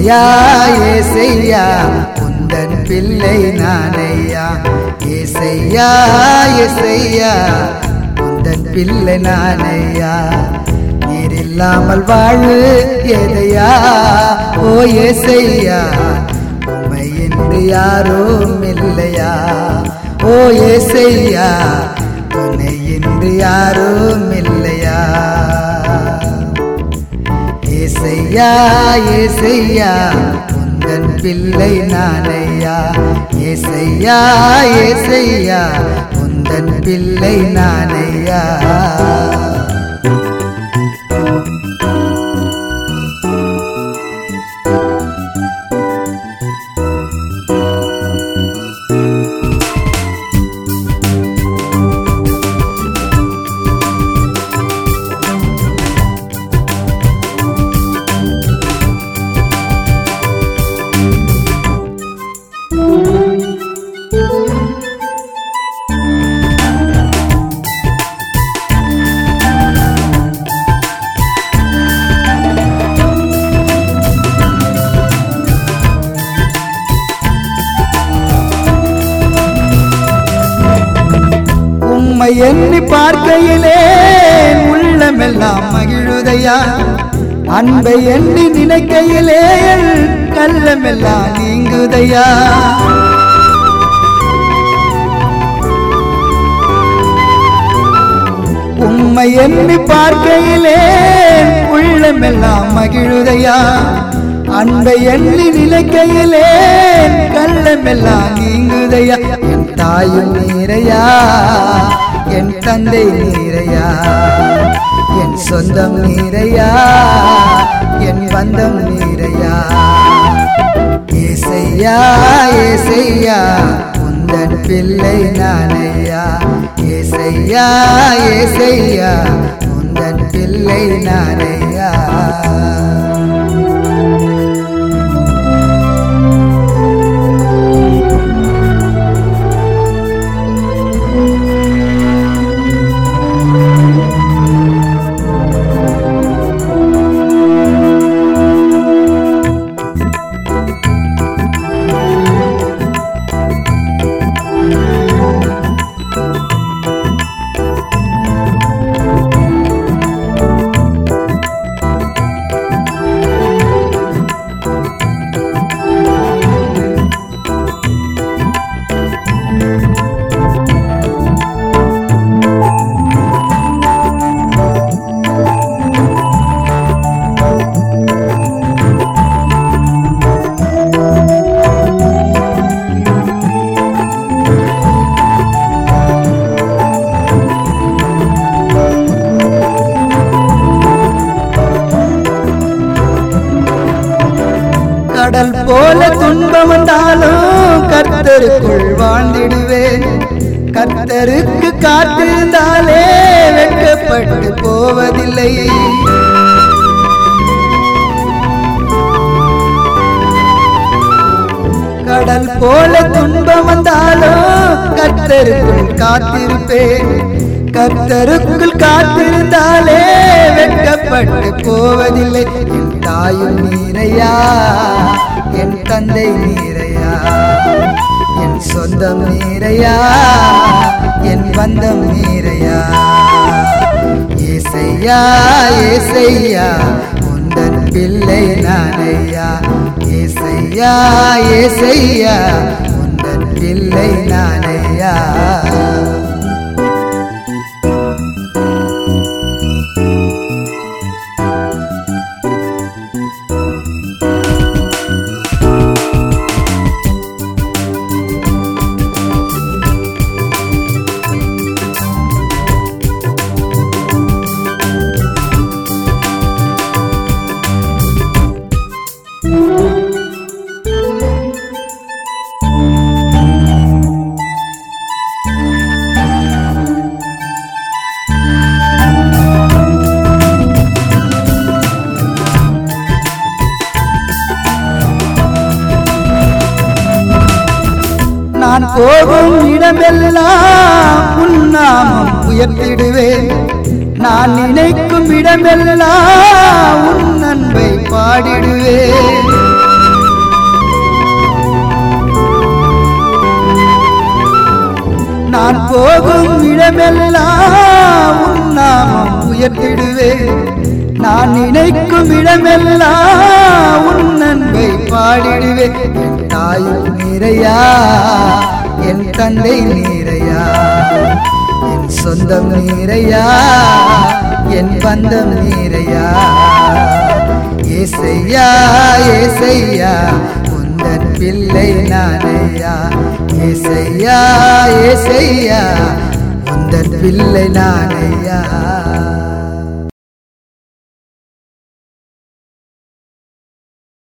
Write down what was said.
ஏசையா ஏசையா உந்தன் பிள்ளை நானையா ஏசையா ஏசையா உந்தன் பிள்ளை நானையா நீர் இல்லாமல் வாழ்வு எதையா ஓ ஏசையா உமை என்று யாரும் இல்லையா ஓ ஏசையா துணை என்று யாரும் இல்லையா ஏசையா ஏசையா உந்தன் பிள்ளை நானையா ஏசையா ஏசையா உந்தன் பிள்ளை நானையா உம்மை எண்ணி பார்க்கையிலே உள்ளமெல்லாம் மகிழுதையா அன்பை எண்ணி நினைக்கையிலே என் கள்ளமெல்லாம் நீங்குதையா உம்மை எண்ணி பார்க்கையிலே உள்ளமெல்லாம் மகிழுதையா அன்பை எண்ணி நிலைக்கையிலே கள்ளமெல்லாம் நீங்குதையா என் தாயும் நீரையா என் தந்தை நீரையா என் சொந்தம் நீரையா என் பந்தம் நீரையா ஏசையா ஏசையா உந்தன் பிள்ளை நானையா ஏசையா ஏசையா உந்தன் பிள்ளை நானையா கடல் போல துன்பம் வந்தாலும் கர்த்தருக்குள் வாழ்ந்திடுவேன் கர்த்தருக்கு காத்திருந்தாலே வெட்கப்பட்டு போவதில்லை கடல் போல துன்பம் வந்தாலும் கர்த்தருக்குள் காத்திருப்பேன் கர்த்தருக்குள் காத்திருந்தாலே வெட்கப்பட்டு போவதில்லை என் தாயும் நீரையா என் தந்தை நீரையா என் சொந்தம் நீரையா என் பந்தம் நீரையா ஏசையா ஏசையா உந்தன் பிள்ளை நானையா ஏசையா ஏசையா உந்தன் பிள்ளை நானையா நான் போகும் இடமெல்லாம் உன்னாமம் உயர்த்திடுவேன் நான் நினைக்கும் இடமெல்லாம் உன் அன்பை பாடிடுவேன் உயர்த்திடுவேன் நான் நினைக்கும் இடமெல்லாம் உன் அன்பை பாடிடுவேன் என் தாயும் நீரையா என் தந்தை நீரையா என் சொந்தம் நீரையா என் பந்தம் நீரையா ஏசையா ஏசையா உந்தன் பிள்ளை நானையா ஏசையா ஏசையா உந்தன் பிள்ளை நானையா